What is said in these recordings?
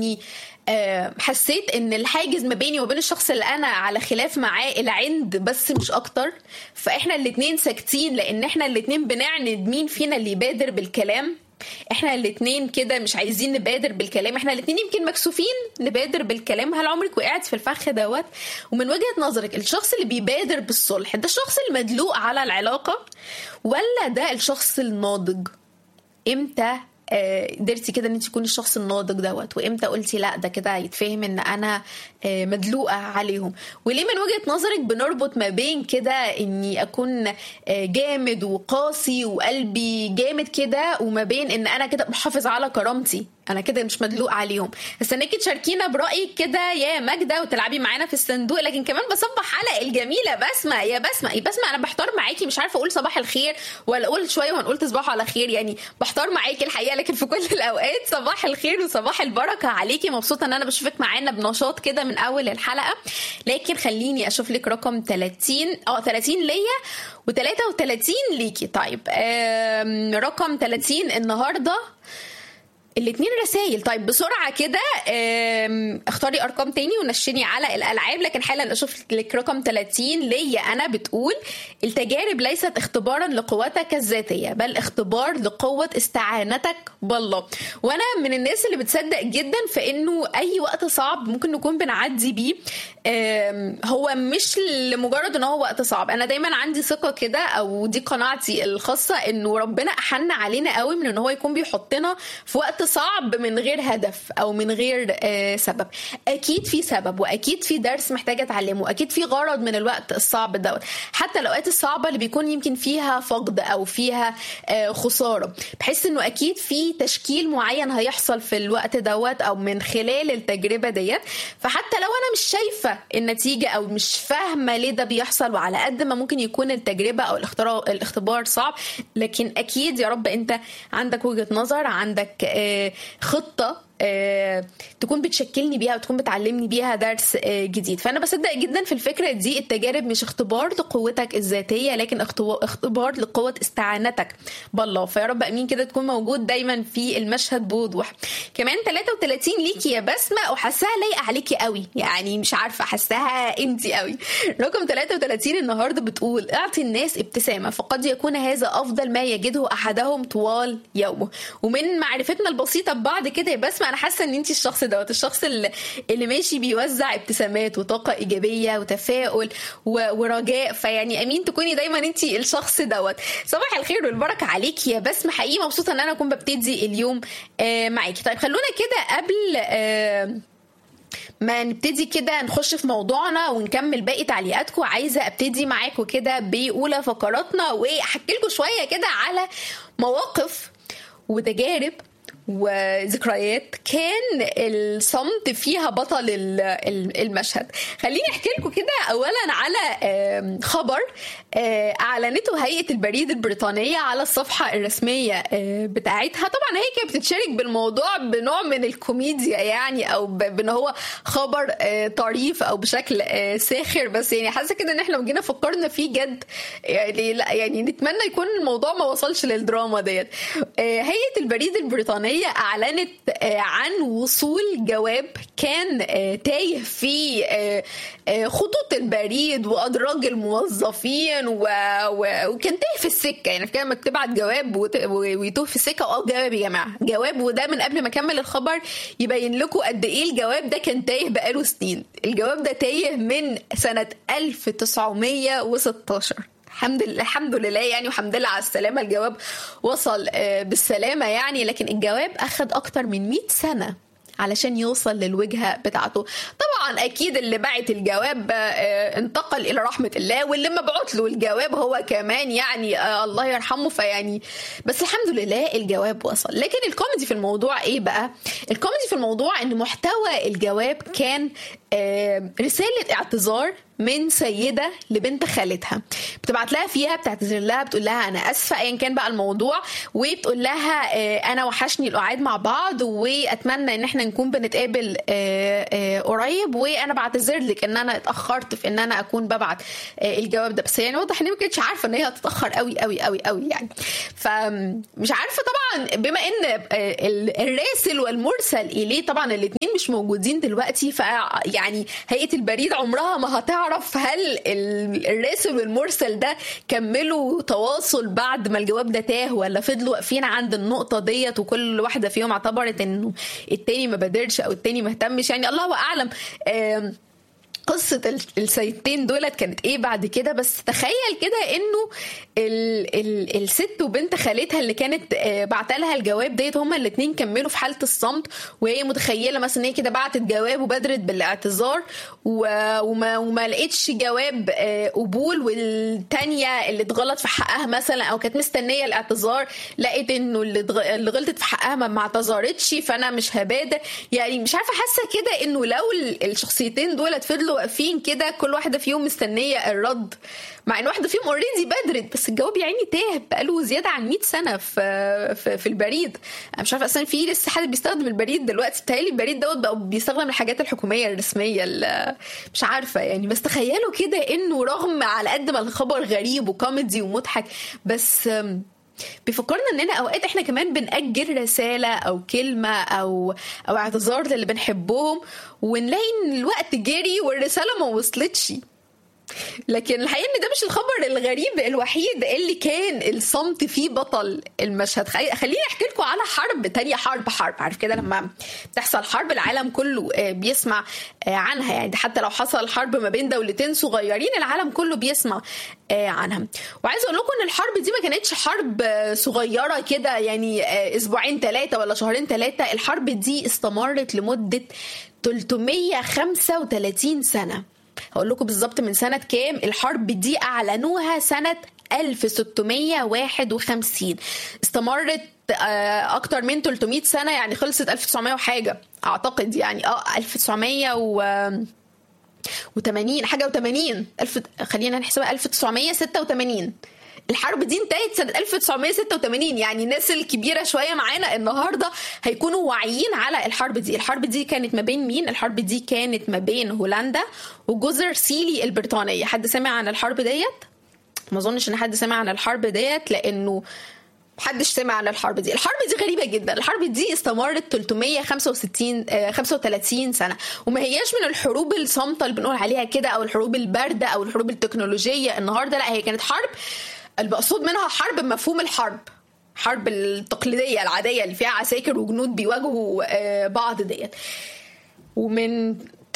اني آه، حسيت ان الحاجز ما بيني وبين الشخص اللي انا على خلاف معاه العند بس مش اكتر فاحنا الاتنين ساكتين لان احنا الاتنين بنعند مين فينا اللي يبادر بالكلام احنا الاتنين كده مش عايزين نبادر بالكلام احنا الاتنين يمكن مكسوفين نبادر بالكلام هل عمرك وقعت في الفخ دوت ومن وجهة نظرك الشخص اللي بيبادر بالصلح ده الشخص المدلوق على العلاقة ولا ده الشخص الناضج امتى آه، قدرتي كده ان انت تكوني الشخص الناضج دوت وامتى قلتي لا ده كده يتفهم ان انا آه، مدلوقه عليهم وليه من وجهه نظرك بنربط ما بين كده اني اكون آه، جامد وقاسي وقلبي جامد كده وما بين ان انا كده محافظ على كرامتي انا كده مش مدلوق عليهم استناكي تشاركينا برايك كده يا ماجده وتلعبي معانا في الصندوق لكن كمان بصبح على الجميله بسمه يا بسمه يا بسمه انا بحتار معاكي مش عارفه اقول صباح الخير ولا اقول شويه وهنقول تصبحوا على خير يعني بحتار معاكي الحقيقه لكن في كل الاوقات صباح الخير وصباح البركه عليكي مبسوطه ان انا بشوفك معانا بنشاط كده من اول الحلقه لكن خليني اشوف لك رقم 30 اه 30 ليا و33 ليكي طيب آم، رقم 30 النهارده الاثنين رسائل طيب بسرعه كده آم، اختاري ارقام تاني ونشني على الالعاب لكن حالا اشوف لك رقم 30 ليا انا بتقول التجارب ليست اختبارا لقوتك الذاتيه بل اختبار لقوه استعانتك بالله وانا من الناس اللي بتصدق جدا في انه اي وقت صعب ممكن نكون بنعدي بيه آم، هو مش لمجرد ان هو وقت صعب انا دايما عندي ثقه كده او دي قناعتي الخاصه انه ربنا احن علينا قوي من ان هو يكون بيحطنا في وقت صعب من غير هدف او من غير آه، سبب اكيد في سبب واكيد في درس محتاجه اتعلمه اكيد في غرض من الوقت الصعب دوت حتى الاوقات الصعبه اللي بيكون يمكن فيها فقد او فيها آه، خساره بحس انه اكيد في تشكيل معين هيحصل في الوقت دوت او من خلال التجربه ديت فحتى لو انا مش شايفه النتيجه او مش فاهمه ليه ده بيحصل وعلى قد ما ممكن يكون التجربه او الاختراع الاختبار صعب لكن اكيد يا رب انت عندك وجهه نظر عندك آه، خطه آه، تكون بتشكلني بيها وتكون بتعلمني بيها درس آه، جديد فانا بصدق جدا في الفكره دي التجارب مش اختبار لقوتك الذاتيه لكن اختبار اختبار لقوه استعانتك بالله فيا رب امين كده تكون موجود دايما في المشهد بوضوح كمان 33 ليكي يا بسمه وحاساها لايقه عليكي قوي يعني مش عارفه حاساها انت قوي رقم 33 النهارده بتقول اعطي الناس ابتسامه فقد يكون هذا افضل ما يجده احدهم طوال يومه ومن معرفتنا البسيطه ببعض كده يا بسمه انا حاسه ان انت الشخص دوت الشخص اللي, اللي ماشي بيوزع ابتسامات وطاقه ايجابيه وتفاؤل و- ورجاء فيعني امين تكوني دايما انت الشخص دوت صباح الخير والبركه عليكي يا بسمه حقيقي مبسوطه ان انا اكون ببتدي اليوم آه، معاكي طيب خلونا كده قبل آه، ما نبتدي كده نخش في موضوعنا ونكمل باقي تعليقاتكم عايزه ابتدي معاكم كده باولى فقراتنا واحكي لكم شويه كده على مواقف وتجارب وذكريات كان الصمت فيها بطل ال- ال- المشهد خليني احكي لكم كده اولا على آم، خبر آه، اعلنته هيئه البريد البريطانيه على الصفحه الرسميه آه، بتاعتها طبعا هي كانت بتتشارك بالموضوع بنوع من الكوميديا يعني او ب- بان هو خبر آه، طريف او بشكل آه، ساخر بس يعني حاسه كده ان احنا لو جينا فكرنا فيه جد يعني لا يعني نتمنى يكون الموضوع ما وصلش للدراما ديت آه، هيئه البريد البريطانيه اعلنت آه، عن وصول جواب كان آه، تايه في آه، آه، خطوط البريد وادراج الموظفين و... و... وكان تايه في السكه يعني كده لما تبعت جواب وت... ويتوه في السكه اه جواب يا جماعه جواب وده من قبل ما اكمل الخبر يبين لكم قد ايه الجواب ده كان تايه بقاله سنين الجواب ده تايه من سنه 1916 الحمد لله الحمد لله يعني والحمد لله على السلامه الجواب وصل آه، بالسلامه يعني لكن الجواب اخد اكتر من 100 سنه علشان يوصل للوجهه بتاعته طبعا اكيد اللي بعت الجواب آه، انتقل الى رحمه الله واللي مبعوت له الجواب هو كمان يعني آه، الله يرحمه فيعني بس الحمد لله الجواب وصل لكن الكوميدي في الموضوع ايه بقى الكوميدي في الموضوع ان محتوى الجواب كان آه، رساله اعتذار من سيده لبنت خالتها بتقول بتبعت لها فيها بتعتذر لها بتقول لها انا اسفه ايا كان بقى الموضوع وبتقول لها آه، انا وحشني القعاد مع بعض واتمنى ان احنا نكون بنتقابل آه، آه، قريب وانا بعتذر لك ان انا اتاخرت في ان انا اكون ببعت آه، الجواب ده بس يعني واضح ان هي ما كانتش عارفه ان هي هتتاخر قوي قوي قوي قوي يعني فمش عارفه طبعا بما ان آه، ال- الراسل والمرسل اليه طبعا الاثنين مش موجودين دلوقتي ف يعني هيئه البريد عمرها ما هتعرف هل ال- الراسل والمرسل ده كملوا تواصل بعد ما الجواب ده تاه ولا فضلوا واقفين عند النقطه ديت وكل واحده فيهم اعتبرت انه التاني ما بادرش او التاني ما اهتمش يعني الله اعلم آم، قصة ال- السيدتين دولت كانت ايه بعد كده بس تخيل كده انه ال ال الست وبنت خالتها اللي كانت آه، بعتلها الجواب ديت هما الاتنين كملوا في حالة الصمت وهي متخيلة مثلا ان هي كده بعتت جواب وبدرت بالاعتذار و- وما, وما لقيتش جواب آه، قبول والتانية اللي اتغلط في حقها مثلا او كانت مستنية الاعتذار لقيت انه اللي اتغ- اللي غلطت في حقها ما ما اعتذرتش فانا مش هبادر يعني مش عارفة حاسة كده انه لو ال- الشخصيتين دولت فضلوا واقفين كده كل واحدة فيهم مستنية الرد مع ان واحدة فيهم اوريدي بدرت بس الجواب يا عيني تاه بقاله زيادة عن 100 سنة في في, في البريد انا مش عارفة اصلا في لسه حد بيستخدم البريد دلوقتي بتهيألي البريد دوت بقى بيستخدم الحاجات الحكومية الرسمية ال- مش عارفة يعني بس تخيلوا كده انه رغم على قد ما الخبر غريب وكوميدي ومضحك بس أم، بيفكرنا اننا اوقات احنا كمان بنأجل رسالة او كلمة او او اعتذار للي بنحبهم ونلاقي ان الوقت جري والرسالة ما وصلتش لكن الحقيقه ان ده مش الخبر الغريب الوحيد اللي كان الصمت فيه بطل المشهد خلي- خليني احكي لكم على حرب تانية حرب حرب عارف كده لما تحصل حرب العالم كله آه، بيسمع آه، عنها يعني حتى لو حصل حرب ما بين دولتين صغيرين العالم كله بيسمع آه، عنها وعايزه اقول لكم ان الحرب دي ما كانتش حرب آه، صغيره كده يعني آه، اسبوعين ثلاثه ولا شهرين ثلاثه الحرب دي استمرت لمده 335 سنه هقول لكم بالظبط من سنة كام الحرب دي أعلنوها سنة 1651 استمرت آه، أكتر من 300 سنة يعني خلصت 1900 وحاجة أعتقد يعني اه 1900 و و80 حاجة و80 الف... خلينا نحسبها 1986 الحرب دي انتهت سنة 1986 يعني الناس الكبيرة شوية معانا النهاردة هيكونوا واعيين على الحرب دي الحرب دي كانت ما بين مين الحرب دي كانت ما بين هولندا وجزر سيلي البريطانية حد سمع عن الحرب ديت ما اظنش ان حد سمع عن الحرب ديت لانه محدش سمع عن الحرب دي الحرب دي غريبه جدا الحرب دي استمرت 365 آه، 35 سنه وما هياش من الحروب الصامته اللي بنقول عليها كده او الحروب البارده او الحروب التكنولوجيه النهارده لا هي كانت حرب المقصود منها حرب بمفهوم الحرب حرب التقليديه العاديه اللي فيها عساكر وجنود بيواجهوا آه، بعض ديت ومن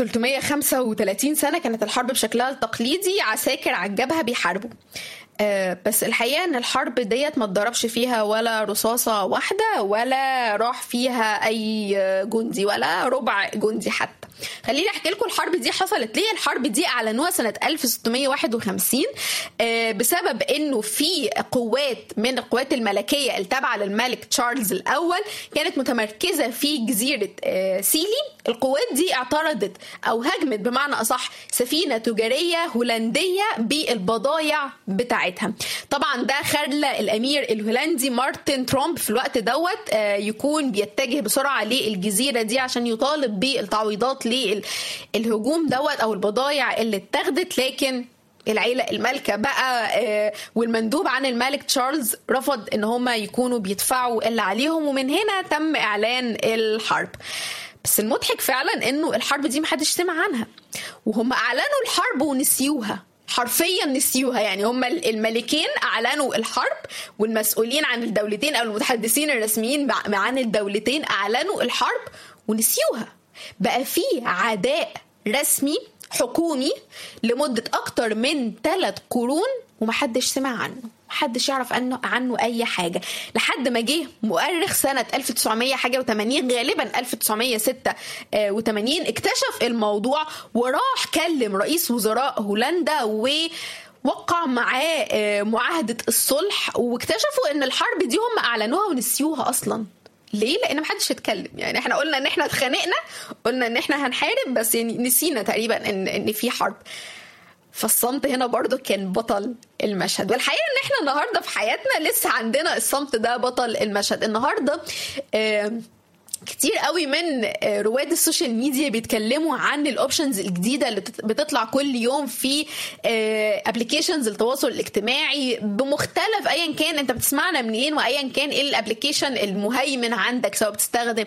335 سنة كانت الحرب بشكلها التقليدي عساكر على الجبهة بيحاربوا آه، بس الحقيقة ان الحرب ديت ما اتضربش فيها ولا رصاصة واحدة ولا راح فيها اي جندي ولا ربع جندي حتى خليني احكي لكم الحرب دي حصلت ليه الحرب دي اعلنوها سنة 1651 آه، بسبب انه في قوات من القوات الملكية التابعة للملك تشارلز الاول كانت متمركزة في جزيرة آه، سيلي القوات دي اعترضت او هجمت بمعنى اصح سفينة تجارية هولندية بالبضايع بتاعتها طبعا ده خلى الامير الهولندي مارتن ترومب في الوقت دوت آه، يكون بيتجه بسرعة للجزيرة دي عشان يطالب بالتعويضات للهجوم دوت او البضايع اللي اتاخدت لكن العيلة المالكة بقى آه، والمندوب عن الملك تشارلز رفض ان هم يكونوا بيدفعوا اللي عليهم ومن هنا تم اعلان الحرب بس المضحك فعلا انه الحرب دي محدش سمع عنها وهم اعلنوا الحرب ونسيوها حرفيا نسيوها يعني هم الملكين اعلنوا الحرب والمسؤولين عن الدولتين او المتحدثين الرسميين مع- عن الدولتين اعلنوا الحرب ونسيوها بقى في عداء رسمي حكومي لمدة أكتر من ثلاث قرون ومحدش سمع عنه محدش يعرف عنه عنه أي حاجة لحد ما جه مؤرخ سنة 1900 حاجة و80 غالبا 1986 اكتشف الموضوع وراح كلم رئيس وزراء هولندا و وقع معاه آه، معاهدة الصلح واكتشفوا ان الحرب دي هم اعلنوها ونسيوها اصلا ليه؟ لان محدش اتكلم يعني احنا قلنا ان احنا اتخانقنا قلنا ان احنا هنحارب بس يعني نسينا تقريبا ان ان في حرب فالصمت هنا برضو كان بطل المشهد والحقيقه ان احنا النهارده في حياتنا لسه عندنا الصمت ده بطل المشهد النهارده آه كتير قوي من رواد السوشيال ميديا بيتكلموا عن الاوبشنز الجديده اللي بتطلع كل يوم في ابلكيشنز التواصل الاجتماعي بمختلف ايا كان انت بتسمعنا منين وايا كان ايه الابلكيشن المهيمن عندك سواء بتستخدم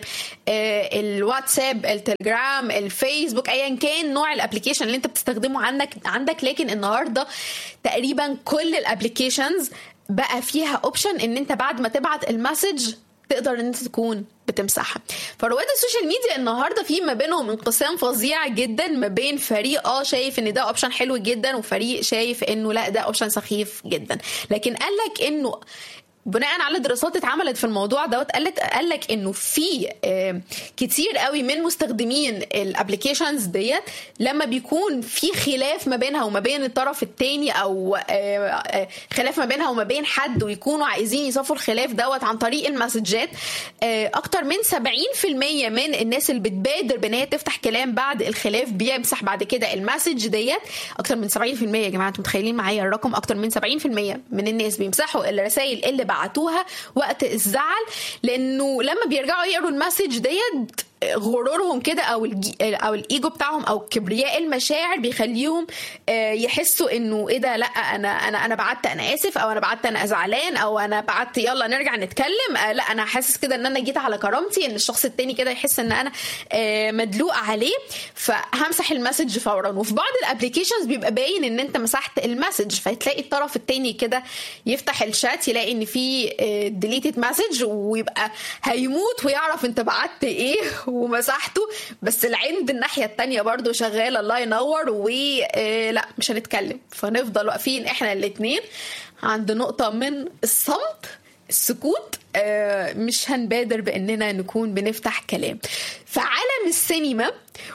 الواتساب التليجرام الفيسبوك ايا كان نوع الابلكيشن اللي انت بتستخدمه عندك عندك لكن النهارده تقريبا كل الابلكيشنز بقى فيها اوبشن ان انت بعد ما تبعت المسج تقدر ان انت تكون بتمسحها فرواد السوشيال ميديا النهارده في ما بينهم انقسام فظيع جدا ما بين فريق اه شايف ان ده اوبشن حلو جدا وفريق شايف انه لا ده اوبشن سخيف جدا لكن قال لك انه بناء على دراسات اتعملت في الموضوع دوت قالت قال لك انه في كتير قوي من مستخدمين الابلكيشنز ديت لما بيكون في خلاف ما بينها وما بين الطرف الثاني او خلاف ما بينها وما بين حد ويكونوا عايزين يصفوا الخلاف دوت عن طريق المسجات اكتر من 70% من الناس اللي بتبادر بان هي تفتح كلام بعد الخلاف بيمسح بعد كده المسج ديت اكتر من 70% يا جماعه انتوا متخيلين معايا الرقم اكتر من 70% من الناس بيمسحوا الرسائل اللي بعتوها وقت الزعل لانه لما بيرجعوا يقروا المسج ديت غرورهم كده او الجي او الايجو بتاعهم او كبرياء المشاعر بيخليهم يحسوا انه ايه ده لا انا انا انا بعت انا اسف او انا بعت انا زعلان او انا بعت يلا نرجع نتكلم لا انا حاسس كده ان انا جيت على كرامتي ان الشخص التاني كده يحس ان انا مدلوق عليه فهمسح المسج فورا وفي بعض الابلكيشنز بيبقى باين ان انت مسحت المسج فتلاقي الطرف التاني كده يفتح الشات يلاقي ان في ديليتد مسج ويبقى هيموت ويعرف انت بعت ايه ومسحته بس العند الناحية التانية برضو شغالة الله ينور ولا مش هنتكلم فنفضل واقفين احنا الاتنين عند نقطة من الصمت السكوت مش هنبادر باننا نكون بنفتح كلام في عالم السينما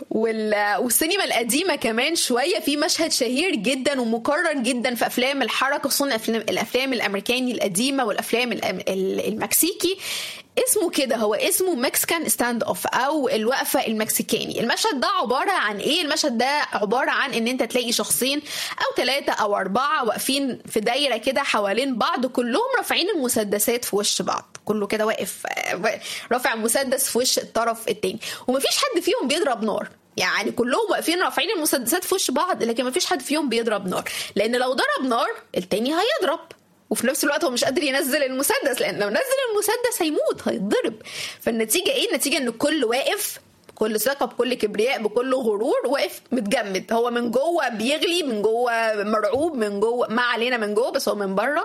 والسينما القديمة كمان شوية في مشهد شهير جدا ومكرر جدا في أفلام الحركة خصوصا أفلام, الأفلام الأمريكاني القديمة والأفلام المكسيكي اسمه كده هو اسمه مكسيكان ستاند اوف او الوقفه المكسيكاني المشهد ده عباره عن ايه المشهد ده عباره عن ان انت تلاقي شخصين او ثلاثه او اربعه واقفين في دايره كده حوالين بعض كلهم رافعين المسدسات في وش بعض كله كده واقف رافع مسدس في وش الطرف التاني ومفيش حد فيهم بيضرب نار يعني كلهم واقفين رافعين المسدسات في وش بعض لكن مفيش حد فيهم بيضرب نار لان لو ضرب نار التاني هيضرب وفي نفس الوقت هو مش قادر ينزل المسدس لان لو نزل المسدس هيموت هيتضرب فالنتيجه ايه النتيجه ان الكل واقف بكل ثقه بكل كبرياء بكل غرور واقف متجمد هو من جوه بيغلي من جوه مرعوب من جوه ما علينا من جوه بس هو من بره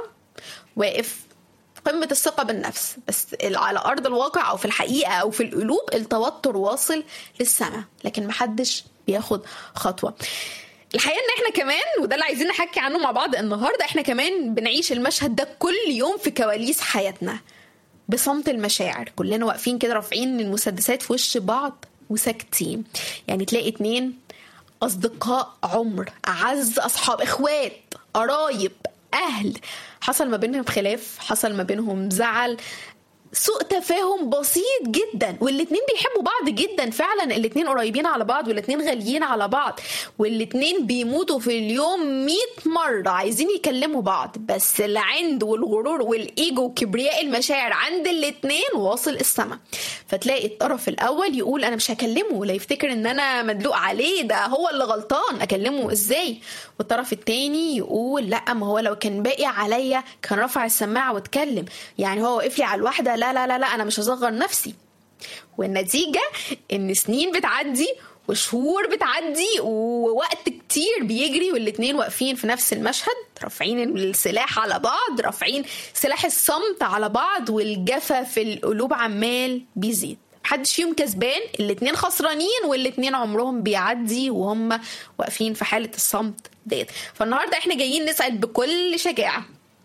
واقف قمة الثقة بالنفس بس على أرض الواقع أو في الحقيقة أو في القلوب التوتر واصل للسماء لكن محدش بياخد خطوة الحقيقه ان احنا كمان وده اللي عايزين نحكي عنه مع بعض النهارده احنا كمان بنعيش المشهد ده كل يوم في كواليس حياتنا بصمت المشاعر كلنا واقفين كده رافعين المسدسات في وش بعض وساكتين يعني تلاقي اتنين اصدقاء عمر اعز اصحاب اخوات قرايب اهل حصل ما بينهم خلاف حصل ما بينهم زعل سوء تفاهم بسيط جدا والاتنين بيحبوا بعض جدا فعلا الاتنين قريبين على بعض والاتنين غاليين على بعض والاتنين بيموتوا في اليوم 100 مرة عايزين يكلموا بعض بس العند والغرور والايجو وكبرياء المشاعر عند الاتنين واصل السما فتلاقي الطرف الاول يقول انا مش هكلمه لا يفتكر ان انا مدلوق عليه ده هو اللي غلطان اكلمه ازاي والطرف التاني يقول لا ما هو لو كان باقي عليا كان رفع السماعة واتكلم يعني هو وقف لي على الواحدة لا لا لا لا انا مش هصغر نفسي والنتيجه ان سنين بتعدي وشهور بتعدي ووقت كتير بيجري والاتنين واقفين في نفس المشهد رافعين السلاح على بعض رافعين سلاح الصمت على بعض والجفا في القلوب عمال بيزيد محدش فيهم كسبان الاتنين خسرانين والاتنين عمرهم بيعدي وهم واقفين في حالة الصمت ديت فالنهاردة احنا جايين نسأل بكل شجاعة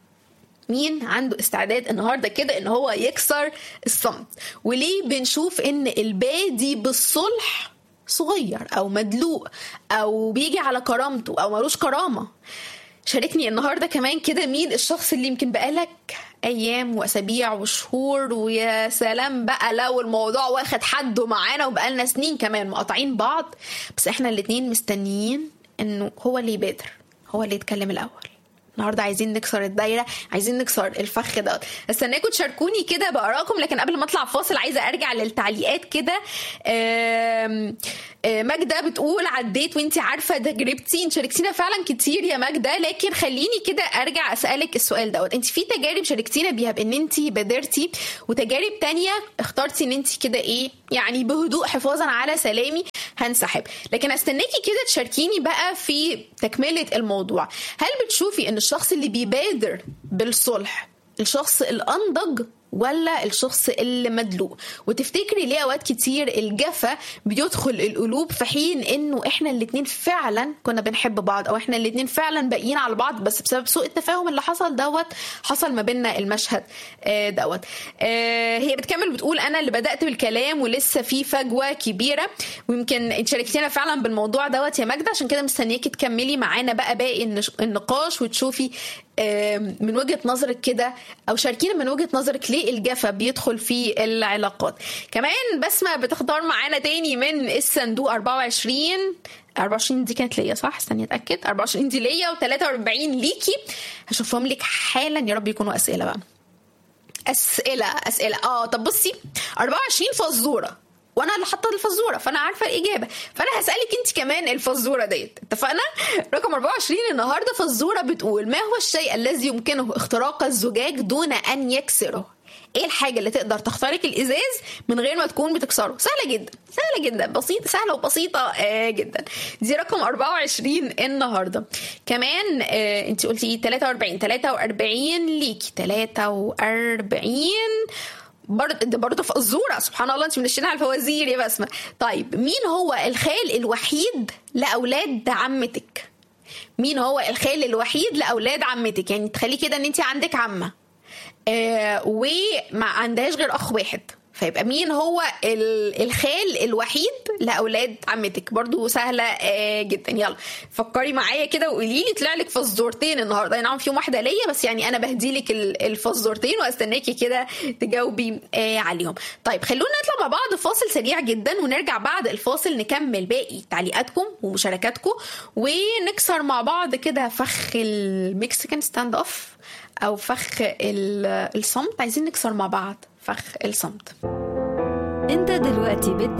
مين عنده استعداد النهارده كده ان هو يكسر الصمت وليه بنشوف ان البادي بالصلح صغير او مدلوق او بيجي على كرامته او ملوش كرامه شاركني النهارده كمان كده مين الشخص اللي يمكن بقالك ايام واسابيع وشهور ويا سلام بقى لو الموضوع واخد حده معانا وبقالنا سنين كمان مقاطعين بعض بس احنا الاتنين مستنيين انه هو اللي يبادر هو اللي يتكلم الاول النهارده عايزين نكسر الدايره عايزين نكسر الفخ دوت استناكم تشاركوني كده بارائكم لكن قبل ما اطلع فاصل عايزه ارجع للتعليقات كده آم، آه، ماجده بتقول عديت وانت عارفه تجربتي انت شاركتينا فعلا كتير يا ماجده لكن خليني كده ارجع اسالك السؤال دوت انت في تجارب شاركتينا بيها بان انت بادرتي وتجارب تانية اخترتي ان انت كده ايه يعني بهدوء حفاظا على سلامي هنسحب لكن استناكي كده تشاركيني بقى في تكمله الموضوع هل بتشوفي ان الشخص اللي بيبادر بالصلح الشخص الانضج ولا الشخص اللي مدلوق وتفتكري ليه اوقات كتير الجفا بيدخل القلوب في حين انه احنا الاتنين فعلا كنا بنحب بعض او احنا الاتنين فعلا باقيين على بعض بس بسبب سوء التفاهم اللي حصل دوت حصل ما بيننا المشهد آه، دوت آه، هي بتكمل بتقول انا اللي بدات بالكلام ولسه في فجوه كبيره ويمكن انت شاركتينا فعلا بالموضوع دوت يا ماجده عشان كده مستنياكي تكملي معانا بقى باقي النش- النقاش وتشوفي آم، من وجهه نظرك كده او شاركينا من وجهه نظرك ليه الجفا بيدخل في العلاقات كمان بسمه بتختار معانا تاني من الصندوق 24 24 دي كانت ليا صح استني اتاكد 24 دي ليا و43 ليكي هشوفهم لك حالا يا رب يكونوا اسئله بقى اسئله اسئله اه طب بصي 24 فزوره وانا اللي حاطه الفزوره فانا عارفه الاجابه فانا هسالك انت كمان الفزوره ديت اتفقنا رقم 24 النهارده فزوره بتقول ما هو الشيء الذي يمكنه اختراق الزجاج دون ان يكسره ايه الحاجه اللي تقدر تخترق الازاز من غير ما تكون بتكسره سهله جدا سهله جدا بسيطه سهله وبسيطه آه جدا دي رقم 24 النهارده كمان آه انت قلتي 43 43 ليكي 43 برضه ده برضه فزوره سبحان الله انت منشينها على الفوازير يا بسمه طيب مين هو الخال الوحيد لاولاد عمتك مين هو الخال الوحيد لاولاد عمتك يعني تخلي كده ان انت عندك عمه آه وما عندهاش غير اخ واحد فيبقى مين هو ال- الخال الوحيد لاولاد عمتك برضو سهله آه جدا يلا فكري معايا كده وقولي لي طلع لك فزورتين النهارده أي نعم فيهم واحده ليا بس يعني انا بهدي لك ال- الفزورتين واستناكي كده تجاوبي آه عليهم طيب خلونا نطلع مع بعض فاصل سريع جدا ونرجع بعد الفاصل نكمل باقي تعليقاتكم ومشاركاتكم ونكسر مع بعض كده فخ المكسيكان ستاند اوف او فخ ال- الصمت عايزين نكسر مع بعض فخ الصمت انت دلوقتي بتتابع